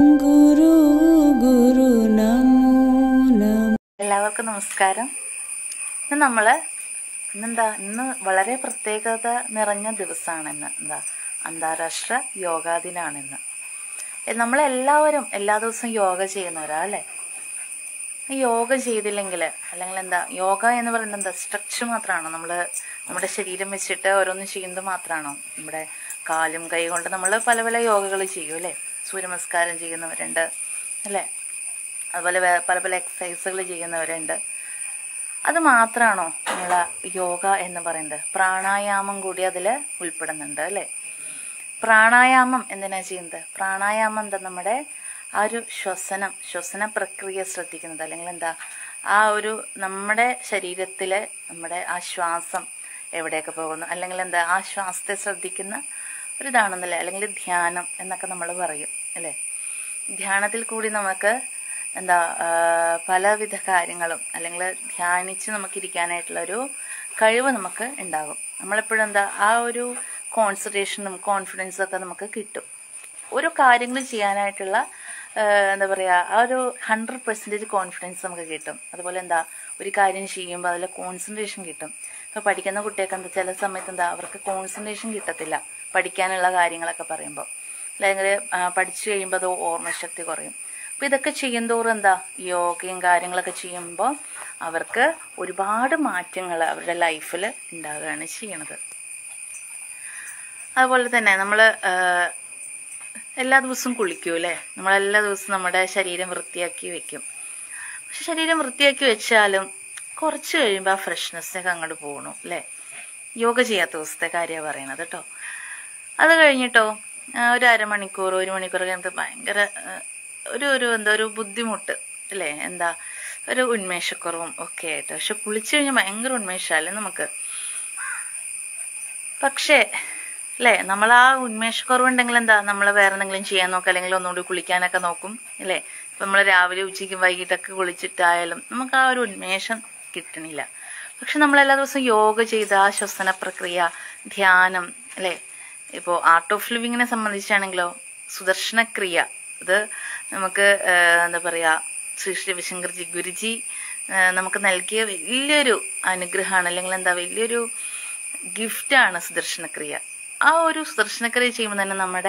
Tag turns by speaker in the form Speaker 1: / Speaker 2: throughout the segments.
Speaker 1: ഗുരു ഗുരു നമോ നമോ
Speaker 2: എല്ലാവർക്കും നമസ്കാരം ഇന്ന് നമ്മൾ ഇന്നെന്താ ഇന്ന് വളരെ പ്രത്യേകത നിറഞ്ഞ ദിവസമാണ് ഇന്ന് എന്താ അന്താരാഷ്ട്ര യോഗാ ദിനമാണ് ഇന്ന് എ- നമ്മളെല്ലാവരും എല്ലാ ദിവസവും യോഗ ചെയ്യുന്നവരാ അല്ലേ ഈ യോഗ ചെയ്തില്ലെങ്കിൽ അല്ലെങ്കിൽ എന്താ യോഗ എന്ന് പറയുന്നത് എന്താ സ്ട്രെച്ച് മാത്രമാണോ നമ്മൾ നമ്മുടെ ശരീരം വെച്ചിട്ട് ഓരോന്നും ചെയ്യുന്നത് മാത്രമാണോ നമ്മുടെ കാലും കൈ കൊണ്ട് നമ്മൾ പല പല യോഗകൾ ചെയ്യും അല്ലേ സൂര്യനമസ്കാരം ചെയ്യുന്നവരുണ്ട് അല്ലേ അതുപോലെ വേ- പല പല എക്സസൈസുകൾ ചെയ്യുന്നവരുണ്ട് അത് മാത്രമാണോ നമ്മളെ യോഗ എന്ന് പറയുന്നത് പ്രാണായാമം കൂടി അതിൽ ഉൾപ്പെടുന്നുണ്ട് അല്ലേ പ്രാണായാമം എന്തിനാ ചെയ്യുന്നത് പ്രാണായാമം എന്താ നമ്മുടെ ആ ഒരു ശ്വസനം ശ്വസന പ്രക്രിയ ശ്രദ്ധിക്കുന്നത് അല്ലെങ്കിൽ എന്താ ആ ഒരു നമ്മുടെ ശരീരത്തിലെ നമ്മുടെ ആ ശ്വാസം എവിടെയൊക്കെ പോകുന്നു അല്ലെങ്കിൽ എന്താ ആ ശ്വാസത്തെ ശ്രദ്ധിക്കുന്ന ഒരു ഇതാണെന്നല്ലേ അല്ലെങ്കിൽ ധ്യാനം എന്നൊക്കെ നമ്മൾ പറയും അല്ലേ ധ്യാനത്തിൽ കൂടി നമുക്ക് എന്താ ആ, പലവിധ കാര്യങ്ങളും അല്ലെങ്കിൽ ധ്യാനിച്ച് നമുക്ക് ഇരിക്കാനായിട്ടുള്ള ഒരു കഴിവ് നമുക്ക് ഉണ്ടാകും നമ്മളെപ്പോഴും എന്താ ആ ഒരു കോൺസെൻട്രേഷനും കോൺഫിഡൻസും ഒക്കെ നമുക്ക് കിട്ടും ഓരോ കാര്യങ്ങൾ ചെയ്യാനായിട്ടുള്ള ആ, എന്താ പറയുക ആ ഒരു ഹൺഡ്രഡ് പെർസെൻറ്റേജ് കോൺഫിഡൻസ് നമുക്ക് കിട്ടും അതുപോലെ എന്താ ഒരു കാര്യം ചെയ്യുമ്പോൾ അതിൽ കോൺസെൻട്രേഷൻ കിട്ടും ഇപ്പോൾ പഠിക്കുന്ന കുട്ടിയൊക്കെ എന്താ ചില സമയത്ത് എന്താ അവർക്ക് കോൺസെൻട്രേഷൻ കിട്ടത്തില്ല പഠിക്കാനുള്ള കാര്യങ്ങളൊക്കെ പറയുമ്പോൾ അല്ലെങ്കിൽ ആ, പഠിച്ചു കഴിയുമ്പോൾ അത് ഓർമ്മശക്തി കുറയും അപ്പോൾ ഇതൊക്കെ ചെയ്യുന്തോറും എന്താ യോഗയും കാര്യങ്ങളൊക്കെ ചെയ്യുമ്പോൾ അവർക്ക് ഒരുപാട് മാറ്റങ്ങൾ അവരുടെ ലൈഫിൽ ഉണ്ടാകുകയാണ് ചെയ്യണത് അതുപോലെ തന്നെ നമ്മൾ എല്ലാ ദിവസവും കുളിക്കും അല്ലേ നമ്മൾ എല്ലാ ദിവസവും നമ്മുടെ ശരീരം വൃത്തിയാക്കി വെക്കും പക്ഷെ ശരീരം വൃത്തിയാക്കി വെച്ചാലും കുറച്ച് കഴിയുമ്പോൾ ആ ഫ്രഷ്നെസ്സൊക്കെ അങ്ങോട്ട് പോകണു അല്ലേ യോഗ ചെയ്യാത്ത ദിവസത്തെ കാര്യമാണ് പറയണത് കേട്ടോ അത് കഴിഞ്ഞിട്ടോ ആ, ഒരു അരമണിക്കൂർ ഒരു മണിക്കൂർ കഴിഞ്ഞിട്ട് ഭയങ്കര ആ, ഒരു ഒരു എന്താ ഒരു ബുദ്ധിമുട്ട് അല്ലേ എന്താ ഒരു ഉന്മേഷക്കുറവും ഒക്കെ ആയിട്ട് പക്ഷെ കുളിച്ചു കഴിഞ്ഞാൽ ഭയങ്കര ഉന്മേഷമല്ലേ നമുക്ക് പക്ഷേ അല്ലേ നമ്മൾ ആ ഉന്മേഷക്കുറവുണ്ടെങ്കിൽ എന്താ നമ്മൾ വേറെ എന്തെങ്കിലും ചെയ്യാൻ നോക്കുക അല്ലെങ്കിൽ ഒന്നുകൂടി കുളിക്കാനൊക്കെ നോക്കും അല്ലേ ഇപ്പം നമ്മൾ രാവിലെ ഉച്ചയ്ക്കും വൈകിട്ടൊക്കെ കുളിച്ചിട്ടായാലും നമുക്ക് ആ ഒരു ഉന്മേഷം കിട്ടണില്ല പക്ഷെ നമ്മൾ എല്ലാ ദിവസവും യോഗ ചെയ്ത ആ ശ്വസന പ്രക്രിയ ധ്യാനം അല്ലേ ഇപ്പോൾ ആർട്ട് ഓഫ് ലിവിങ്ങിനെ സംബന്ധിച്ചാണെങ്കിലോ സുദർശനക്രിയ ഇത് നമുക്ക് ആ, എന്താ പറയുക ശ്രീ ശ്രീ രവിശങ്കർജി ഗുരുജി ആ, നമുക്ക് നൽകിയ വലിയൊരു അനുഗ്രഹമാണ് അല്ലെങ്കിൽ എന്താ വലിയൊരു ഗിഫ്റ്റാണ് സുദർശനക്രിയ ആ ഒരു സുദർശനക്രിയ ചെയ്യുമ്പോൾ തന്നെ നമ്മുടെ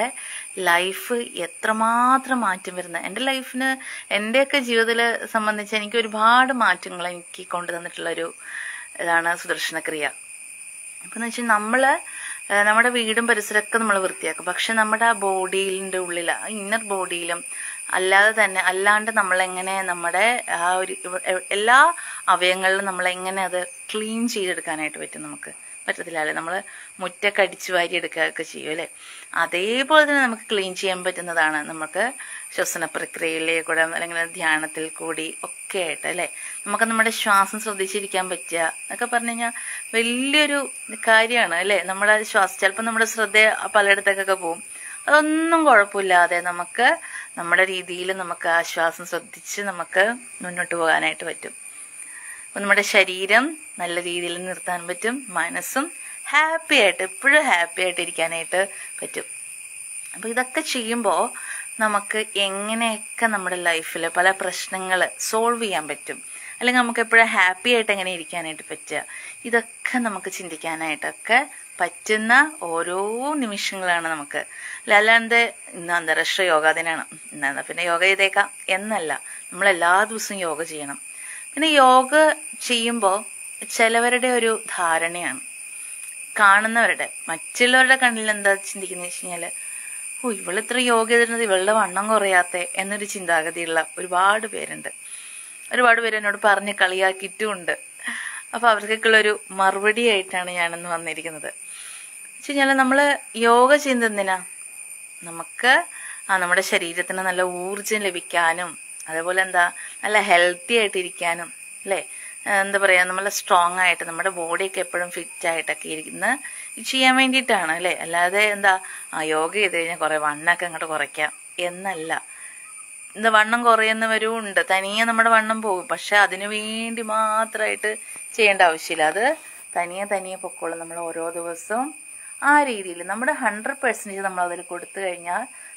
Speaker 2: ലൈഫ് എത്രമാത്രം മാറ്റം വരുന്നത് എൻ്റെ ലൈഫിന് എൻ്റെയൊക്കെ ജീവിതത്തിൽ സംബന്ധിച്ച് എനിക്ക് ഒരുപാട് മാറ്റങ്ങൾ എനിക്ക് കൊണ്ടുതന്നിട്ടുള്ളൊരു ഇതാണ് സുദർശനക്രിയ അപ്പം എന്ന് വെച്ചാൽ നമ്മൾ നമ്മുടെ വീടും പരിസരമൊക്കെ നമ്മൾ വൃത്തിയാക്കും പക്ഷെ നമ്മുടെ ആ ബോഡിയിലിൻ്റെ ഉള്ളിൽ ആ ഇന്നർ ബോഡിയിലും അല്ലാതെ തന്നെ അല്ലാണ്ട് നമ്മളെങ്ങനെ നമ്മുടെ ആ ഒരു ഇവ- എ- എല്ലാ അവയവങ്ങളിലും നമ്മളെങ്ങനെ അത് ക്ലീൻ ചെയ്തെടുക്കാനായിട്ട് പറ്റും നമുക്ക് പറ്റത്തില്ല അല്ലേ നമ്മൾ മുറ്റൊക്കെ അടിച്ചു വാരി എടുക്കുകയൊക്കെ ചെയ്യും അല്ലേ അതേപോലെ തന്നെ നമുക്ക് ക്ലീൻ ചെയ്യാൻ പറ്റുന്നതാണ് നമുക്ക് ശ്വസന പ്രക്രിയയിലെ കൂടെ അല്ലെങ്കിൽ ധ്യാനത്തിൽ കൂടി ഒക്കെ ആയിട്ട് അല്ലേ നമുക്ക് നമ്മുടെ ശ്വാസം ശ്രദ്ധിച്ചിരിക്കാൻ പറ്റുക എന്നൊക്കെ പറഞ്ഞു കഴിഞ്ഞാൽ വലിയൊരു കാര്യമാണ് അല്ലേ നമ്മുടെ ശ്വാസം ചിലപ്പോൾ നമ്മുടെ ശ്രദ്ധ പലയിടത്തേക്കൊക്കെ പോകും അതൊന്നും കുഴപ്പമില്ലാതെ നമുക്ക് നമ്മുടെ രീതിയിൽ നമുക്ക് ആ ശ്വാസം ശ്രദ്ധിച്ച് നമുക്ക് മുന്നോട്ട് പോകാനായിട്ട് പറ്റും അപ്പം നമ്മുടെ ശരീരം നല്ല രീതിയിൽ നിർത്താൻ പറ്റും മനസ്സും ഹാപ്പി ആയിട്ട് എപ്പോഴും ഹാപ്പി ആയിട്ട് ഇരിക്കാനായിട്ട് പറ്റും അപ്പോൾ ഇതൊക്കെ ചെയ്യുമ്പോൾ നമുക്ക് എങ്ങനെയൊക്കെ നമ്മുടെ ലൈഫിൽ പല പ്രശ്നങ്ങൾ സോൾവ് ചെയ്യാൻ പറ്റും അല്ലെങ്കിൽ നമുക്ക് എപ്പോഴും ഹാപ്പി ആയിട്ട് എങ്ങനെ ഇരിക്കാനായിട്ട് പറ്റുക ഇതൊക്കെ നമുക്ക് ചിന്തിക്കാനായിട്ടൊക്കെ പറ്റുന്ന ഓരോ നിമിഷങ്ങളാണ് നമുക്ക് അല്ലാണ്ട് ഇന്ന് അന്താരാഷ്ട്ര യോഗാ ദിനാണ് എന്നാ പിന്നെ യോഗ ചെയ്തേക്കാം എന്നല്ല നമ്മൾ എല്ലാ ദിവസവും യോഗ ചെയ്യണം പിന്നെ യോഗ ചെയ്യുമ്പോൾ ചിലവരുടെ ഒരു ധാരണയാണ് കാണുന്നവരുടെ മറ്റുള്ളവരുടെ കണ്ണിൽ എന്താ ചിന്തിക്കുന്നത് വെച്ച് കഴിഞ്ഞാൽ ഓ ഇവൾ ഇത്ര യോഗ ചെയ്തിരുന്നത് ഇവളുടെ വണ്ണം കുറയാത്തെ എന്നൊരു ചിന്താഗതിയുള്ള ഒരുപാട് പേരുണ്ട് ഒരുപാട് പേര് എന്നോട് പറഞ്ഞ് കളിയാക്കിയിട്ടുമുണ്ട് അപ്പോൾ അവർക്കൊക്കെയുള്ള ഒരു മറുപടി ആയിട്ടാണ് ഞാനിന്ന് വന്നിരിക്കുന്നത് വെച്ച് കഴിഞ്ഞാൽ നമ്മൾ യോഗ ചെയ്യുന്നത് എന്തിനാ നമുക്ക് ആ നമ്മുടെ ശരീരത്തിന് നല്ല ഊർജം ലഭിക്കാനും അതേപോലെ എന്താ നല്ല ഹെൽത്തി ആയിട്ടിരിക്കാനും അല്ലേ ആ, എന്താ പറയുക നമ്മൾ സ്ട്രോങ് ആയിട്ട് നമ്മുടെ ബോഡിയൊക്കെ എപ്പോഴും ഫിറ്റ് ആയിട്ടൊക്കെ ഇരിക്കുന്ന ഇത് ചെയ്യാൻ വേണ്ടിയിട്ടാണ് അല്ലേ അല്ലാതെ എന്താ ആ യോഗ ചെയ്ത് കഴിഞ്ഞാൽ കുറേ വണ്ണൊക്കെ അങ്ങോട്ട് കുറയ്ക്കാം എന്നല്ല എന്താ വണ്ണം കുറയുന്നവരും ഉണ്ട് തനിയെ നമ്മുടെ വണ്ണം പോകും പക്ഷെ അതിനു വേണ്ടി മാത്രമായിട്ട് ചെയ്യേണ്ട ആവശ്യമില്ല അത് തനിയെ തനിയെ പൊക്കോളും നമ്മൾ ഓരോ ദിവസവും ആ രീതിയിൽ നമ്മുടെ ഹൺഡ്രഡ് പെർസെൻറ്റേജ് നമ്മൾ അതിൽ കൊടുത്തു കഴിഞ്ഞാൽ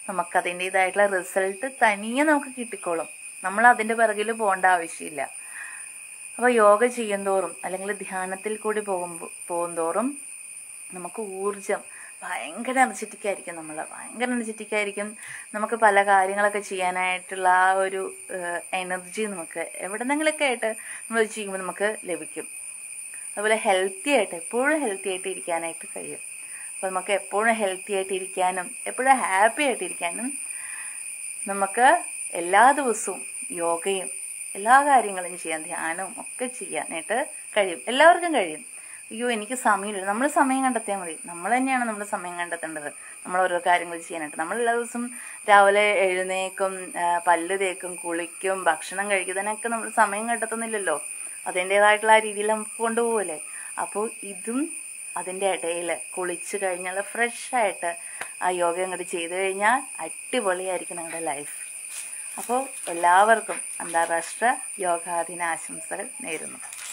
Speaker 2: നമുക്ക് അതിൻ്റെതായിട്ടുള്ള റിസൾട്ട് തനിയെ നമുക്ക് കിട്ടിക്കോളും നമ്മൾ അതിൻ്റെ പിറകിൽ പോകേണ്ട ആവശ്യമില്ല അപ്പോൾ യോഗ ചെയ്യുന്തോറും അല്ലെങ്കിൽ ധ്യാനത്തിൽ കൂടി പോകുമ്പോൾ പോകുന്തോറും നമുക്ക് ഊർജം ഭയങ്കര എനർജറ്റിക് ആയിരിക്കും നമ്മൾ ഭയങ്കര എനർജറ്റിക് ആയിരിക്കും നമുക്ക് പല കാര്യങ്ങളൊക്കെ ചെയ്യാനായിട്ടുള്ള ആ ഒരു എനർജി നമുക്ക് എവിടെന്നെങ്കിലൊക്കെ ആയിട്ട് നമ്മൾ ചെയ്യുമ്പോൾ നമുക്ക് ലഭിക്കും അതുപോലെ ഹെൽത്തി ആയിട്ട് എപ്പോഴും ഹെൽത്തി ആയിട്ട് ഇരിക്കാനായിട്ട് കഴിയും അപ്പോൾ നമുക്ക് എപ്പോഴും ഹെൽത്തി ആയിട്ട് ഇരിക്കാനും എപ്പോഴും ഹാപ്പി ആയിട്ട് ഇരിക്കാനും നമുക്ക് എല്ലാ ദിവസവും യോഗയും എല്ലാ കാര്യങ്ങളും ചെയ്യാൻ ധ്യാനവും ഒക്കെ ചെയ്യാനായിട്ട് കഴിയും എല്ലാവർക്കും കഴിയും അയ്യോ എനിക്ക് സമയമില്ല നമ്മൾ സമയം കണ്ടെത്തിയാൽ മതി നമ്മൾ തന്നെയാണ് നമ്മൾ സമയം കണ്ടെത്തേണ്ടത് നമ്മൾ ഓരോ കാര്യങ്ങൾ ചെയ്യാനായിട്ട് നമ്മൾ എല്ലാ ദിവസവും രാവിലെ എഴുന്നേക്കും ആ, പല്ല് തേക്കും കുളിക്കും ഭക്ഷണം കഴിക്കുന്നതിനൊക്കെ നമ്മൾ സമയം കണ്ടെത്തുന്നില്ലല്ലോ അതിൻ്റെതായിട്ടുള്ള ആ രീതിയിൽ നമുക്ക് കൊണ്ടുപോകല്ലേ അപ്പോൾ ഇതും അതിൻ്റെ ഇടയിൽ കുളിച്ച് കഴിഞ്ഞാൽ ഫ്രഷ് ആയിട്ട് ആ യോഗ അങ്ങോട്ട് ചെയ്തു കഴിഞ്ഞാൽ അടിപൊളിയായിരിക്കും നിങ്ങളുടെ ലൈഫ് അപ്പോൾ എല്ലാവർക്കും അന്താരാഷ്ട്ര യോഗാദിന ആശംസകൾ നേരുന്നു